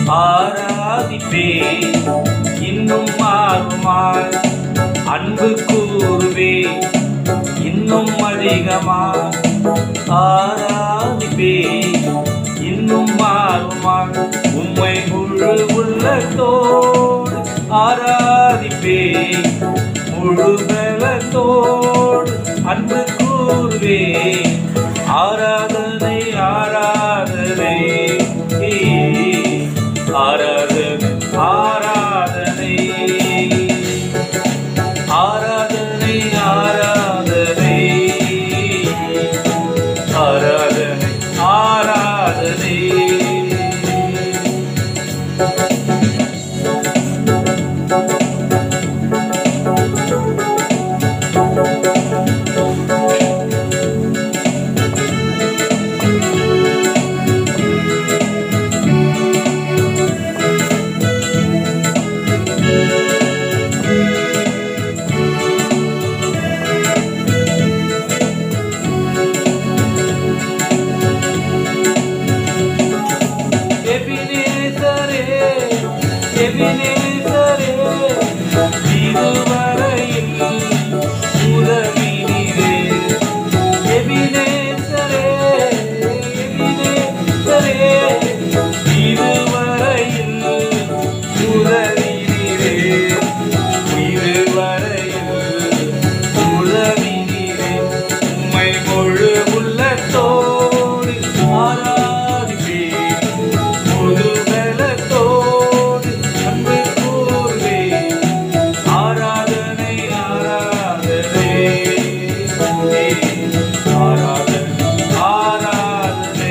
ஆராதிப்பே இன்னும் ஆர்வமாய் அன்பு கூறுவே இன்னும் அதிகமா ஆராதிப்பே இன்னும் ஆர்வமாய் உம்மை முழு உள்ளத்தோடு ஆராதிப்பே முழு பலத்தோடு அன்பு கூறுவே ஆராதனை ஆராதனை ஆராதனை ஆராதனை ஆராதனை ஆராதனை ஆராதனை ஆராதனை எபினேசரே எபினேசரே இதுவரையில் உதவி நீரே எபினேசரே எபினேசரே இதுவரையில் உதவி நீரே இதுவரையில் உதவி நீரே உம்மை முழு உள்ளத்தோடு ஆராதிப்பேன் முழு பலத்தோடு அன்பு கூர்வே ஆராதனை ஆராதனை ஆராதனை ஆராதனை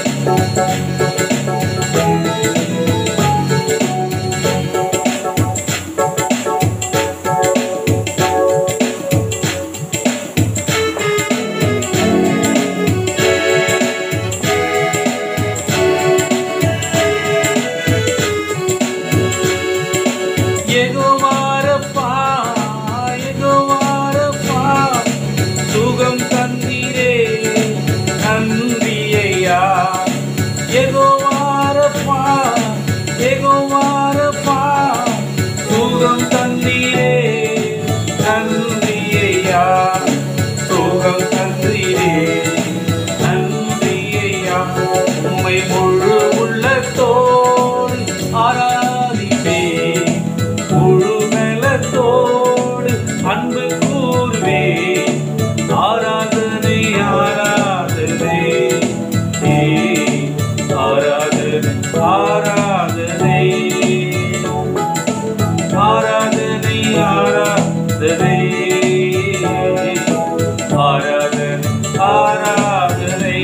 எகோவாரப்பா எகோவாரப்பா சுகம் தந்தீரே நன்றியையா எகோவாரப்பா எகோவாரப்பா சுகம் தந்தீரே நன்றியையா சுகம் தந்தீரே நன்றியையா உம்மை முழு உள்ளத்தோடு ஆராதிப்பே முழு மெலத்தோடு அன்பு கூறுவே ஆராதனை ஆராதனை ஏ, ஆராதனை ஆராதனை ஆராதனை ஆராதனை ஆராதனை ஆராதனை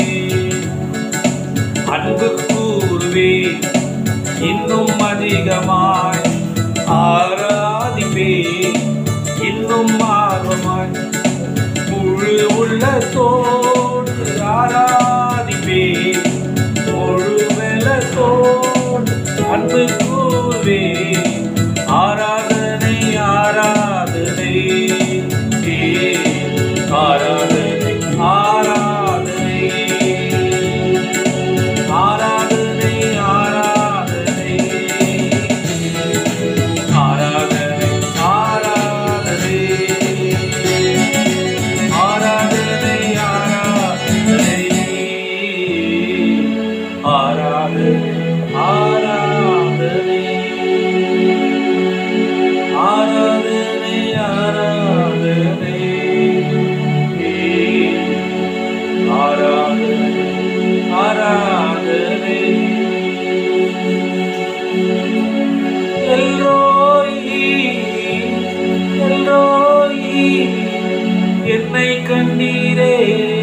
அன்பு கூறுவே இன்னும் அதிகமாய் ஆராதிப்பே இன்னும் ஆர்வமாய் முழு உள்ளத்தோடு ஆராதிப்பே முழு வெலத்தோடு அன்பு கூறுவே ஆராதனை ஆராதனை ஏ, ஆராதனை ஆராதனை ஆராதனை ஆராதனை ஆராதனை ஆராதனை ஆராதனை ஆராதனை ஆராதனை ஆராதனை ஆராதனை ஆராதனை ஆராதனை ஆராதனை எல்லோயி எல்லோயி என்னை கண்டீரே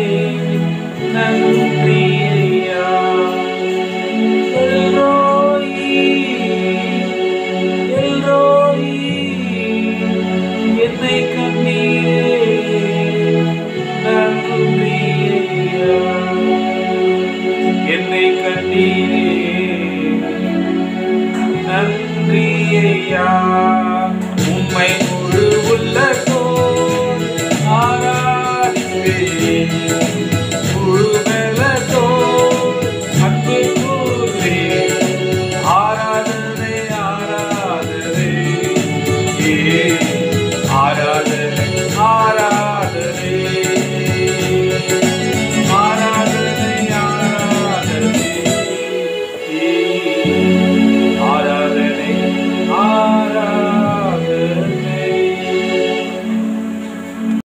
நன்றி ஐயா எல்லோயி எல்லோயி என்னை கண்டீரே நன்றி ஐயா என்னை கண்டீரே நன்றி ஐயா